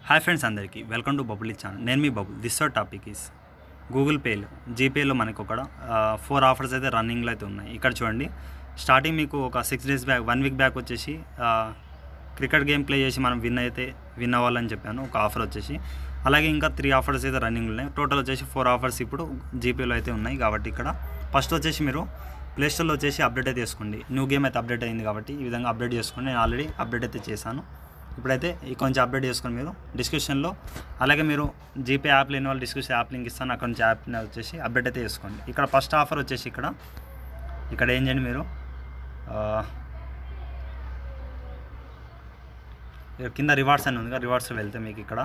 hi friends అందరికీ welcome to bubble channel నేను మీ bubble this hour topic is Google పేలో జీపేలో మనకు ఒక ఫోర్ ఆఫర్స్ అయితే రన్నింగ్లో అయితే ఉన్నాయి ఇక్కడ చూడండి స్టార్టింగ్ మీకు ఒక six days back one week back వచ్చేసి క్రికెట్ గేమ్ ప్లే చేసి మనం విన్ అయితే విన్ అవ్వాలని చెప్పాను ఒక ఆఫర్ వచ్చేసి అలాగే ఇంకా త్రీ ఆఫర్స్ అయితే రన్నింగ్ ఉన్నాయి టోటల్ వచ్చేసి ఫోర్ ఆఫర్స్ ఇప్పుడు జీపేలో అయితే ఉన్నాయి కాబట్టి ఇక్కడ ఫస్ట్ వచ్చేసి మీరు ప్లేస్టోర్లో వచ్చేసి అప్డేట్ అయితే చేసుకోండి న్యూ గేమ్ అయితే అప్డేట్ అయింది కాబట్టి ఈ విధంగా అప్డేట్ చేసుకోండి నేను ఆల్రెడీ అప్డేట్ అయితే చేశాను ఇప్పుడైతే ఈ కొంచెం అప్డేట్ చేసుకొని మీరు డిస్క్రిప్షన్లో అలాగే మీరు జీపే యాప్ లేని వాళ్ళు డిస్క్రిప్షన్ యాప్ లింక్ ఇస్తాను అక్కడ నుంచి యాప్ వచ్చేసి అప్డేట్ అయితే చేసుకోండి ఇక్కడ ఫస్ట్ ఆఫర్ వచ్చేసి ఇక్కడ ఇక్కడ ఏం చేయండి మీరు ఆ, ఇక్కడ కింద రివార్డ్స్ అని ఉందిగా రివార్డ్స్ వెళ్తే మీకు ఇక్కడ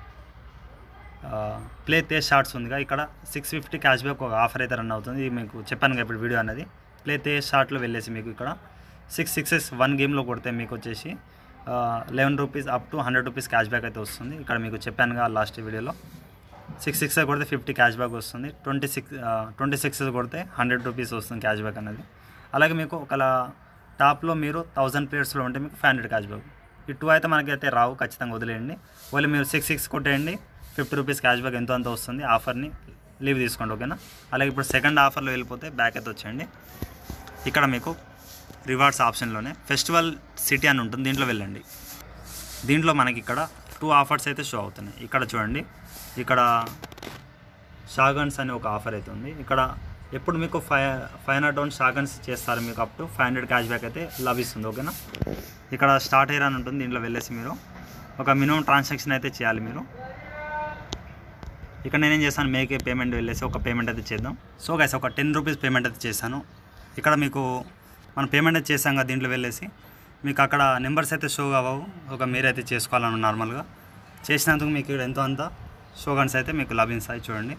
ప్లే తే షార్ట్స్ ఉందిగా ఇక్కడ సిక్స్ ఫిఫ్టీ క్యాష్ బ్యాక్ ఒక ఆఫర్ అయితే రన్ అవుతుంది ఇది మీకు చెప్పాను కదా ఇప్పుడు వీడియో అనేది ప్లే తే షార్ట్లో వెళ్ళేసి మీకు ఇక్కడ సిక్స్ సిక్సెస్ వన్ గేమ్లో కొడితే మీకు వచ్చేసి eleven rupees up to hundred rupees cash back అయితే వస్తుంది ఇక్కడ మీకు చెప్పానుగా లాస్ట్ వీడియోలో సిక్స్ సిక్స్ కొడితే ఫిఫ్టీ క్యాష్ బ్యాక్ వస్తుంది ట్వంటీ సిక్స్ ట్వంటీ సిక్స్ కొడితే హండ్రెడ్ రూపీస్ వస్తుంది క్యాష్ బ్యాక్ అనేది అలాగే మీకు ఒకలా టాప్లో మీరు థౌజండ్ ప్లేయర్స్లో ఉంటే మీకు ఫైవ్ హండ్రెడ్ క్యాష్ బ్యాక్ ఈ టూ అయితే మనకైతే రావు ఖచ్చితంగా వదిలేయండి వాళ్ళు మీరు సిక్స్ సిక్స్ కొట్టేయండి ఫిఫ్టీ రూపీస్ క్యాష్ బ్యాక్ ఎంతో అంత వస్తుంది ఆఫర్ని లీవ్ తీసుకోండి ఓకేనా అలాగే ఇప్పుడు సెకండ్ ఆఫర్లో వెళ్ళిపోతే బ్యాక్ అయితే వచ్చేయండి ఇక్కడ మీకు రివార్డ్స్ ఆప్షన్లోనే ఫెస్టివల్ సిటీ అని ఉంటుంది దీంట్లో వెళ్ళండి దీంట్లో మనకి ఇక్కడ టూ ఆఫర్స్ అయితే షో అవుతున్నాయి ఇక్కడ చూడండి ఇక్కడ షాగన్స్ అనే ఒక ఆఫర్ అయితే ఉంది ఇక్కడ ఎప్పుడు మీకు ఫైవ్ ఫైవ్ హండ్రెడ్ వన్ షాగన్స్ చేస్తారు మీకు up to five hundred cash back అయితే లభిస్తుంది ఓకేనా ఇక్కడ స్టార్ట్ అయ్యారు అని ఉంటుంది దీంట్లో వెళ్ళేసి మీరు ఒక మినిమం ట్రాన్సాక్షన్ అయితే చేయాలి మీరు ఇక్కడ నేనేం చేస్తాను మేకే పేమెంట్ వెళ్ళేసి ఒక పేమెంట్ అయితే చేద్దాం సో గైస్ ఒక టెన్ రూపీస్ పేమెంట్ అయితే చేశాను ఇక్కడ మీకు మనం పేమెంట్ అయితే చేసాం కదా దీంట్లో వెళ్ళేసి మీకు అక్కడ నెంబర్స్ అయితే షో కావవు ఒక మీరైతే చేసుకోవాలను నార్మల్గా చేసినందుకు మీకు ఇక్కడ ఎంతో అంత షోగన్స్ అయితే మీకు లభిస్తాయి చూడండి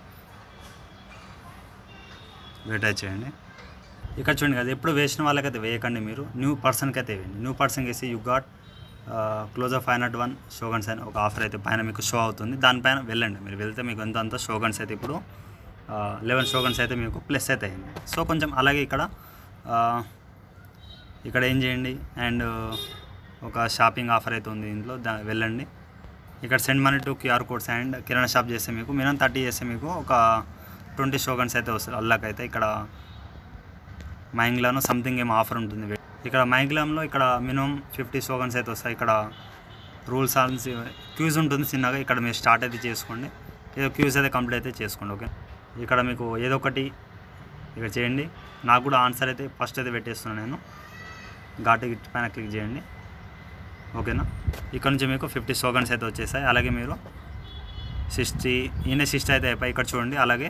వెయిట్ అయితే చేయండి ఇక్కడ చూడండి కదా ఎప్పుడు వేసిన వాళ్ళకైతే వేయకండి మీరు న్యూ పర్సన్కి అయితే వేయండి న్యూ పర్సన్కి వేసి you got close of five naught one షోగన్స్ అని ఒక ఆఫర్ అయితే పైన మీకు షో అవుతుంది దానిపైన వెళ్ళండి మీరు వెళ్తే మీకు ఎంత అంత షోగన్స్ అయితే ఇప్పుడు లెవెన్ షోగన్స్ అయితే మీకు ప్లస్ అయితే అయింది సో కొంచెం అలాగే ఇక్కడ ఆ, ఇక్కడ ఏం చేయండి అండ్ ఒక షాపింగ్ ఆఫర్ అయితే ఉంది దీంట్లో దా వెళ్ళండి ఇక్కడ send money to QR codes and కిరాణా షాప్ చేస్తే మీకు మినిమం థర్టీ చేస్తే మీకు ఒక ట్వంటీ షోగన్స్ అయితే వస్తుంది అల్లాకైతే ఇక్కడ మైంగ్లాను సంథింగ్ ఏం ఆఫర్ ఉంటుంది ఇక్కడ మైంగ్లాంలో ఇక్కడ మినిమం ఫిఫ్టీ షోగన్స్ అయితే వస్తాయి ఇక్కడ రూల్స్ ఆన్స్ క్యూజ్ ఉంటుంది చిన్నగా ఇక్కడ మీరు స్టార్ట్ అయితే చేసుకోండి ఏదో క్యూజ్ అయితే కంప్లీట్ అయితే చేసుకోండి ఓకే ఇక్కడ మీకు ఏదో ఒకటి ఇక్కడ చేయండి నాకు కూడా ఆన్సర్ అయితే ఫస్ట్ అయితే పెట్టేస్తున్నాను నేను ఘాటు గిట్ పైన క్లిక్ చేయండి ఓకేనా ఇక్కడ నుంచి మీకు ఫిఫ్టీ షోగన్స్ అయితే వచ్చేసాయి అలాగే మీరు సిక్స్టీ ఈయన సిక్స్టీ అయితే అయిపోయి ఇక్కడ చూడండి అలాగే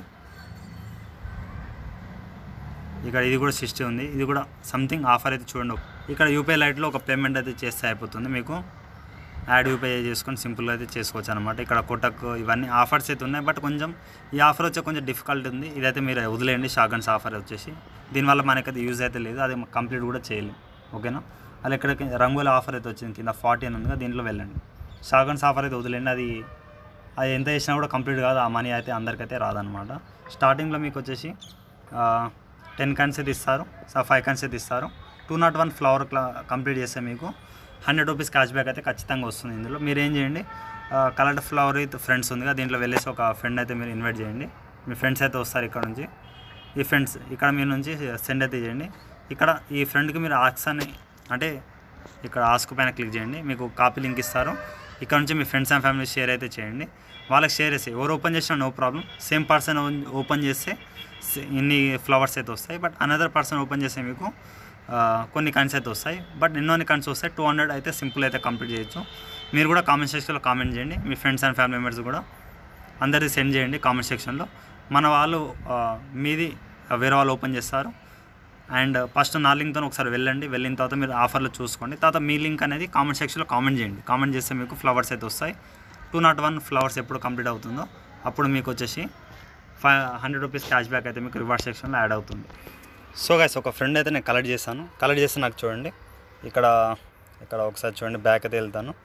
ఇక్కడ ఇది కూడా సిక్స్టీ ఉంది ఇది కూడా సంథింగ్ ఆఫర్ అయితే చూడండి ఇక్కడ యూపీఐ లైట్లో ఒక పేమెంట్ అయితే చేస్తే అయిపోతుంది మీకు యాడ్ యూపీఐ చేసుకొని సింపుల్గా అయితే చేసుకోవచ్చు అనమాట ఇక్కడ కొట్టక్ ఇవన్నీ ఆఫర్స్ అయితే ఉన్నాయి బట్ కొంచెం ఈ ఆఫర్ వచ్చే కొంచెం డిఫికల్ట్ ఉంది ఇదైతే మీరు వదిలేయండి షాగన్స్ ఆఫర్ వచ్చేసి దీనివల్ల మనకైతే యూజ్ అయితే లేదు అది కంప్లీట్ కూడా చేయలేం ఓకేనా అలా ఇక్కడ రంగుల ఆఫర్ అయితే వచ్చింది కింద ఫార్టీ అని ఉందిగా దీంట్లో వెళ్ళండి షాగన్స్ ఆఫర్ అయితే వదిలేండి అది అది ఎంత చేసినా కూడా కంప్లీట్ కాదు ఆ మనీ అయితే అందరికైతే రాదనమాట స్టార్టింగ్లో మీకు వచ్చేసి టెన్ కన్స్ అయితే ఇస్తారు ఫైవ్ కన్స్ అయితే ఇస్తారు two naught one flower complete చేస్తే మీకు హండ్రెడ్ రూపీస్ క్యాష్ బ్యాక్ అయితే ఖచ్చితంగా వస్తుంది ఇందులో మీరు ఏం చేయండి కలర్డ్ ఫ్లవర్ విత్ ఫ్రెండ్స్ ఉందిగా దీంట్లో వెళ్ళేసి ఒక ఫ్రెండ్ అయితే మీరు ఇన్వైట్ చేయండి మీ ఫ్రెండ్స్ అయితే వస్తారు ఇక్కడ నుంచి ఈ ఫ్రెండ్స్ ఇక్కడ మీ నుంచి సెండ్ అయితే చేయండి ఇక్కడ ఈ ఫ్రెండ్కి మీరు ఆక్స్ అని అంటే ఇక్కడ ఆస్క్ పైన క్లిక్ చేయండి మీకు కాపీ లింక్ ఇస్తారు ఇక్కడ నుంచి మీ ఫ్రెండ్స్ అండ్ ఫ్యామిలీ షేర్ అయితే చేయండి వాళ్ళకి షేర్ చేసి ఎవరు ఓపెన్ చేసినా no problem same person open చేస్తే సే- ఇన్ని ఫ్లవర్స్ అయితే వస్తాయి బట్ అనదర్ పర్సన్ ఓపెన్ చేస్తే మీకు ఆ, కొన్ని కన్స్ అయితే వస్తాయి బట్ ఎన్నోని కన్స్ వస్తాయి టూ హండ్రెడ్ అయితే సింపుల్ అయితే కంప్లీట్ చేయొచ్చు మీరు కూడా కామెంట్ సెక్షన్లో కామెంట్ చేయండి మీ ఫ్రెండ్స్ అండ్ ఫ్యామిలీ మెంబర్స్ కూడా అందరికీ సెండ్ చేయండి కామెంట్ సెక్షన్లో మన వాళ్ళు ఆ, మీది ఆ, వేరే వాళ్ళు ఓపెన్ చేస్తారు అండ్ ఫస్ట్ నా లింక్తో ఒకసారి వెళ్ళండి వెళ్ళిన తర్వాత మీరు ఆఫర్లో చూసుకోండి తర్వాత మీ లింక్ అనేది కామెంట్ సెక్షన్లో కామెంట్ చేయండి కామెంట్ చేస్తే మీకు ఫ్లవర్స్ అయితే వస్తాయి టూ నాట్ వన్ ఫ్లవర్స్ ఎప్పుడు కంప్లీట్ అవుతుందో అప్పుడు మీకు వచ్చేసి five hundred rupees cash back అయితే మీకు రివార్డ్ సెక్షన్లో యాడ్ అవుతుంది సో గైస్ ఒక ఫ్రెండ్ అయితే నేను కలెక్ట్ చేశాను కలెక్ట్ చేస్తే నాకు చూడండి ఇక్కడ ఇక్కడ ఒకసారి చూడండి బ్యాక్ అయితే వెళ్తాను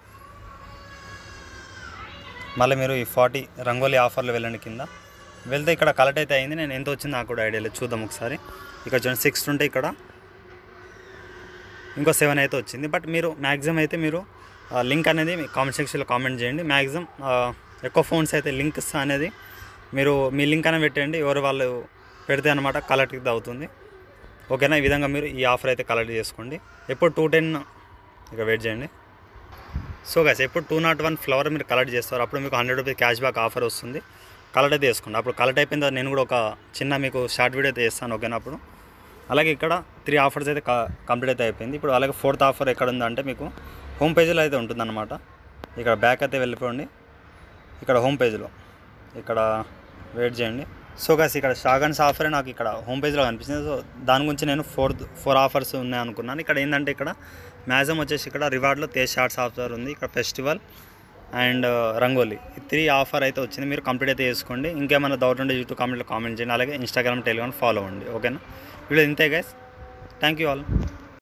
మళ్ళీ మీరు ఈ ఫార్టీ రంగోలీ ఆఫర్లో వెళ్ళండి కింద వెళ్తే ఇక్కడ కలెక్ట్ అయితే అయింది నేను ఎంత వచ్చింది నాకు కూడా ఐడియా లేదు చూద్దాం ఒకసారి ఇక్కడ చూడండి సిక్స్ ఉంటే ఇక్కడ ఇంకో సెవెన్ అయితే వచ్చింది బట్ మీరు మ్యాక్సిమం అయితే మీరు లింక్ అనేది మీ కామెంట్ సెక్షన్లో కామెంట్ చేయండి మ్యాక్సిమం ఎక్కువ ఫోన్స్ అయితే లింక్స్ అనేది మీరు మీ లింక్ అనేది పెట్టండి ఎవరు వాళ్ళు పెడితే అనమాట కలెక్ట్ అవుతుంది ఓకేనా ఈ విధంగా మీరు ఈ ఆఫర్ అయితే కలెక్ట్ చేసుకోండి ఎప్పుడు టూ టెన్ ఇక వెయిట్ చేయండి సో గైస్ ఎప్పుడు టూ నాట్ వన్ ఫ్లవర్ మీరు కలెక్ట్ చేస్తారు అప్పుడు మీకు hundred rupees cash back offer వస్తుంది కలెక్ట్ అయితే చేసుకోండి అప్పుడు కలెక్ట్ అయిపోయిన తర్వాత నేను కూడా ఒక చిన్న మీకు షార్ట్ వీడియో అయితే చేస్తాను ఓకేనా అప్పుడు అలాగే ఇక్కడ త్రీ ఆఫర్స్ అయితే కంప్లీట్ అయితే అయిపోయింది ఇప్పుడు అలాగే ఫోర్త్ ఆఫర్ ఎక్కడ ఉందంటే మీకు హోమ్ పేజీలో అయితే ఉంటుందన్నమాట ఇక్కడ బ్యాక్ అయితే వెళ్ళిపోండి ఇక్కడ హోమ్ పేజ్లో ఇక్కడ వెయిట్ చేయండి సో గాస్ ఇక్కడ షాగన్స్ ఆఫర్ నాకు ఇక్కడ హోమ్ పేజ్లో కనిపిస్తుంది సో దాని గురించి నేను ఫోర్ ఫోర్ ఆఫర్స్ ఉన్నాయి అనుకున్నాను ఇక్కడ ఏంటంటే ఇక్కడ మ్యాక్సిమం వచ్చేసి ఇక్కడ రివార్డ్లో తేజ్ షార్ట్స్ ఆఫర్ ఉంది ఇక్కడ ఫెస్టివల్ అండ్ రంగోలీ ఈ త్రీ ఆఫర్ అయితే వచ్చింది మీరు కంప్లీట్ అయితే చేసుకోండి ఇంకేమైనా డౌట్ ఉంటే యూట్యూబ్ కామెంట్లో కామెంట్ చేయండి అలాగే ఇన్స్టాగ్రామ్ టెలిగ్రామ్ ఫాలో అవ్వండి ఓకేనా వీడియో ఇంతే గైస్ థ్యాంక్ యూ ఆల్